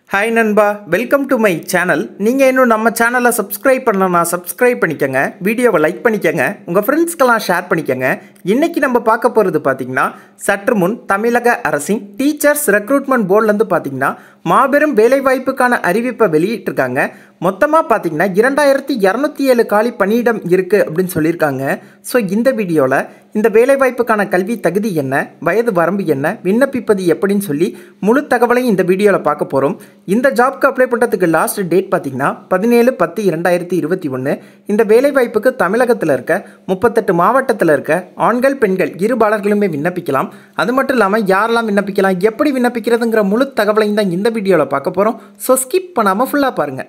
hi நண்பா welcome to my channel நீங்கள் இன்னும் நம்ம சேனலை சப்ஸ்கிரைப் பண்ணலன்னா சப்ஸ்கிரைப் பண்ணிக்கோங்க வீடியோவை லைக் பண்ணிக்கோங்க உங்கள் ஃப்ரெண்ட்ஸ்க்கெல்லாம் ஷேர் பண்ணிக்கோங்க இன்றைக்கி நம்ம பார்க்க போகிறது பார்த்தீங்கன்னா சற்று முன் தமிழக அரசின் டீச்சர்ஸ் ரெக்ரூட்மெண்ட் போர்ட்லேருந்து பார்த்தீங்கன்னா மாபெரும் வேலைவாய்ப்புக்கான அறிவிப்பை வெளியிட்டிருக்காங்க மொத்தமாக பார்த்தீங்கன்னா இரண்டாயிரத்தி இரநூத்தி ஏழு காலி பணியிடம் இருக்குது அப்படின்னு சொல்லியிருக்காங்க ஸோ இந்த வீடியோவில் இந்த வேலைவாய்ப்புக்கான கல்வி தகுதி என்ன வயது வரம்பு என்ன விண்ணப்பிப்பது எப்படின்னு சொல்லி முழு தகவலையும் இந்த வீடியோவில் பார்க்க போகிறோம் இந்த ஜாப்க்கு அப்ளை பண்ணுறதுக்கு லாஸ்ட் டேட் பார்த்தீங்கன்னா பதினேழு பத்து இரண்டாயிரத்தி இருபத்தி ஒன்று இந்த வேலைவாய்ப்புக்கு தமிழகத்தில் இருக்க முப்பத்தெட்டு மாவட்டத்தில் இருக்க ஆண்கள் பெண்கள் இருபாலர்களுமே விண்ணப்பிக்கலாம் அது மட்டும் இல்லாமல் யாரெல்லாம் விண்ணப்பிக்கலாம் எப்படி விண்ணப்பிக்கிறதுங்கிற முழு தகவலையும் தான் இந்த வீடியோவில் பார்க்க போகிறோம் ஸோ ஸ்கிப் பண்ணாமல் ஃபுல்லாக பாருங்கள்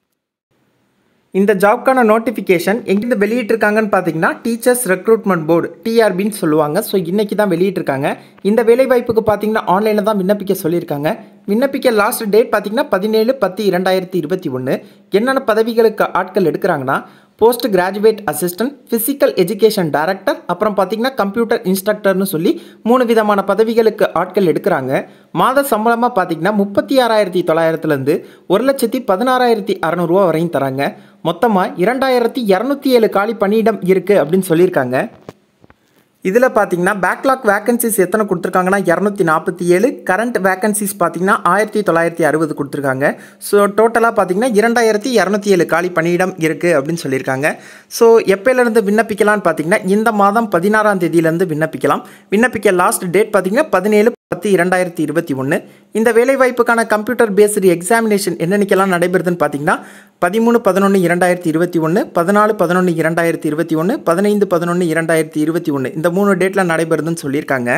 இந்த ஜாப்க்கான நோட்டிஃபிகேஷன் எங்கேருந்து வெளியிட்டிருக்காங்கன்னு பார்த்தீங்கன்னா டீச்சர்ஸ் ரெக்ரூட்மெண்ட் போர்டு டிஆர்பின்னு சொல்லுவாங்க ஸோ இன்றைக்கி தான் வெளியிட்டிருக்காங்க இந்த வேலைவாய்ப்புக்கு பார்த்தீங்கன்னா ஆன்லைனில் தான் விண்ணப்பிக்க சொல்லியிருக்காங்க விண்ணப்பிக்க லாஸ்ட் டேட் பார்த்தீங்கன்னா பதினேழு பத்து இரண்டாயிரத்தி இருபத்தி ஒன்று என்னென்ன பதவிகளுக்கு ஆட்கள் எடுக்கிறாங்கன்னா post graduate assistant physical education director அப்புறம் பார்த்தீங்கன்னா கம்ப்யூட்டர் இன்ஸ்ட்ரக்டர்னு சொல்லி மூணு விதமான பதவிகளுக்கு ஆட்கள் எடுக்கிறாங்க மாத சம்பளமாக பார்த்தீங்கன்னா முப்பத்தி ஆறாயிரத்தி தொள்ளாயிரத்துலேருந்து ஒரு லட்சத்தி பதினாறாயிரத்தி அறநூறுவா வரையும் தராங்க மொத்தமாக இரண்டாயிரத்தி இரநூத்தி ஏழு காலி பணியிடம் இருக்குது அப்படின்னு சொல்லியிருக்காங்க இதில் பார்த்தீங்கன்னா பேக்லாக் வேகன்சிஸ் எத்தனை கொடுத்துருக்காங்கன்னா இரநூத்தி நாற்பத்தி ஏழு கரண்ட் வேகன்சிஸ் பார்த்தீங்கன்னா ஆயிரத்தி தொள்ளாயிரத்தி அறுபது கொடுத்துருக்காங்க ஸோ டோட்டலாக பார்த்தீங்கன்னா இரண்டாயிரத்தி இரநூத்தி ஏழு காலி பணியிடம் இருக்குது அப்படின்னு சொல்லியிருக்காங்க ஸோ எப்போலேருந்து விண்ணப்பிக்கலாம்னு பார்த்தீங்கன்னா இந்த மாதம் பதினாறாம் தேதியிலேருந்து விண்ணப்பிக்கலாம் விண்ணப்பிக்க லாஸ்ட் டேட் பார்த்தீங்கன்னா பதினேழு பத்து இரண்டாயிரத்தி இருபத்தி ஒன்று இந்த வேலைவாய்ப்புக்கான கம்ப்யூட்டர் பேஸ்டு எக்ஸாமினேஷன் என்னென்னைக்கெல்லாம் நடைபெறுதுன்னு பார்த்தீங்கன்னா பதிமூணு பதினொன்று இரண்டாயிரத்தி இருபத்தி ஒன்று பதினாலு பதினொன்று இரண்டாயிரத்தி இருபத்தி ஒன்று பதினைந்து பதினொன்று இரண்டாயிரத்தி இருபத்தி ஒன்று இந்த மூணு டேட்டில் நடைபெறுதுன்னு சொல்லியிருக்காங்க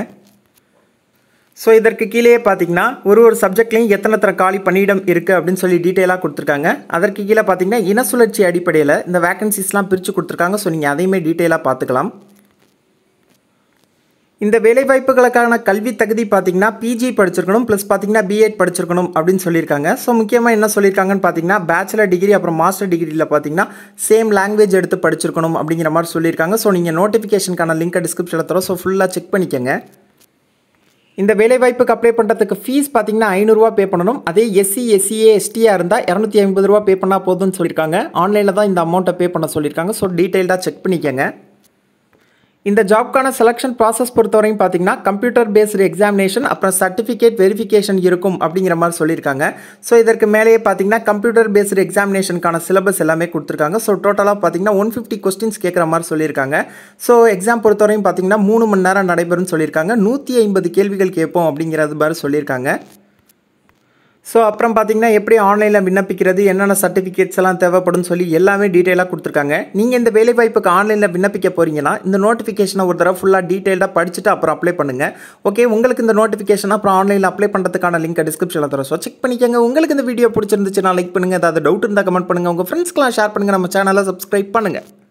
ஸோ இதற்கு கீழே பார்த்தீங்கன்னா ஒரு ஒரு சப்ஜெக்ட்லையும் எத்தனை தர காலி பணியிடம் இருக்குது அப்படின்னு சொல்லி டீட்டெயிலாக கொடுத்துருக்காங்க அதற்கு கீழே பார்த்தீங்கன்னா இன சுழற்சி அடிப்படையில் இந்த வேகன்சிஸ்லாம் பிரித்து கொடுத்துருக்காங்க ஸோ நீங்கள் அதையுமே டீட்டெயிலாக பார்த்துக்கலாம் இந்த வேலைவாய்ப்புகளுக்கான கல்வி தகுதி பார்த்தீங்கன்னா பிஜி படிச்சிருக்கணும் ப்ளஸ் பார்த்தீங்கன்னா பிஎட் படிச்சிருக்கணும் அப்படின்னு சொல்லியிருக்காங்க ஸோ முக்கியமாக என்ன சொல்லியிருக்காங்கன்னு பார்த்தீங்கன்னா பேச்சுலர் டிகிரி அப்புறம் மாஸ்டர் டிகிரியில் பார்த்தீங்கன்னா சேம் லாங்குவேஜ் எடுத்து படிச்சிருக்கணும் அப்படிங்கிற மாதிரி சொல்லியிருக்காங்க ஸோ நீங்கள் நோட்டிஃபிகேஷனுக்கான லிங்க்கை டிஸ்கிரிப்ஷனில் தரோம் ஸோ ஃபுல்லாக செக் பண்ணிக்கோங்க இந்த வேலைவாய்ப்புக்கு அப்ளை பண்ணுறதுக்கு ஃபீஸ் பார்த்தீங்கன்னா ஐநூறுரூவா பே பண்ணணும் அதே எஸ்சி எஸ்சிஏ எஸ்டியாக இருந்தால் இரநூத்தி ஐம்பது ரூபா பே பண்ணால் போதும்னு சொல்லியிருக்காங்க ஆன்லைனில் தான் இந்த அமௌண்ட்டை பே பண்ண சொல்லியிருக்காங்க ஸோ டீட்டெயில்டாக செக் பண்ணிக்கோங்க இந்த ஜாப்க்கான செலெக்ஷன் ப்ராசஸ் பொறுத்தவரையும் பார்த்தீங்கன்னா கம்ப்யூட்டர் பேஸ்டு எக்ஸாமினேஷன் அப்புறம் சர்டிஃபிகேட் வெரிஃபிகேஷன் இருக்கும் அப்படிங்கிற மாதிரி சொல்லியிருக்காங்க ஸோ இதற்கு மேலேயே பார்த்தீங்கன்னா கம்ப்யூட்டர் பேஸ்டு எக்ஸாமினேஷனுக்கான சிலபஸ் எல்லாமே கொடுத்துருக்காங்க ஸோ டோட்டலாக பார்த்தீங்கன்னா ஒன் ஃபிஃப்டி கொஸ்டின்ஸ் கேட்குற மாதிரி சொல்லியிருக்காங்க ஸோ எக்ஸாம் பொறுத்தவரையும் பார்த்தீங்கன்னா மூணு மணி நேரம் நடைபெறும்னு சொல்லியிருக்காங்க நூற்றி ஐம்பது கேள்விகள் கேட்போம் அப்படிங்கிறது மாதிரி சொல்லியிருக்காங்க ஸோ அப்புறம் பார்த்தீங்கன்னா எப்படி ஆன்லைனில் விண்ணப்பிக்கிறது என்னென்ன சர்டிஃபிகேட்ஸ் எல்லாம் தேவைப்படும் சொல்லி எல்லாமே டீட்டெயிலாக கொடுத்துருக்காங்க நீங்கள் இந்த வேலைவாய்ப்புக்கு ஆன்லைனில் விண்ணப்பிக்க போகிறீங்கன்னா இந்த நோட்டிஃபிகேஷனை ஒரு தடவை ஃபுல்லாக டீட்டெயிலாக படிச்சுட்டு அப்புறம் அப்ளை பண்ணுங்கள் ஓகே உங்களுக்கு இந்த நோட்டிஃபிகேஷன் அப்புறம் ஆன்லைனில் அப்ளை பண்ணுறதுக்கான லிங்க் டிஸ்கிரிப்ஷனில் தரோம் ஸோ செக் பண்ணிக்கோங்க உங்களுக்கு இந்த வீடியோ பிடிச்சிருந்துச்சுன்னா லைக் பண்ணுங்கள் ஏதாவது டவுட் இருந்தால் கமெண்ட் பண்ணுங்கள் உங்கள் ஃப்ரெண்ட்ஸ்க்கெலாம் ஷேர் பண்ணுங்கள் நம்ம சேனலை சப்ஸ்கிரைப் பண்ணுங்கள்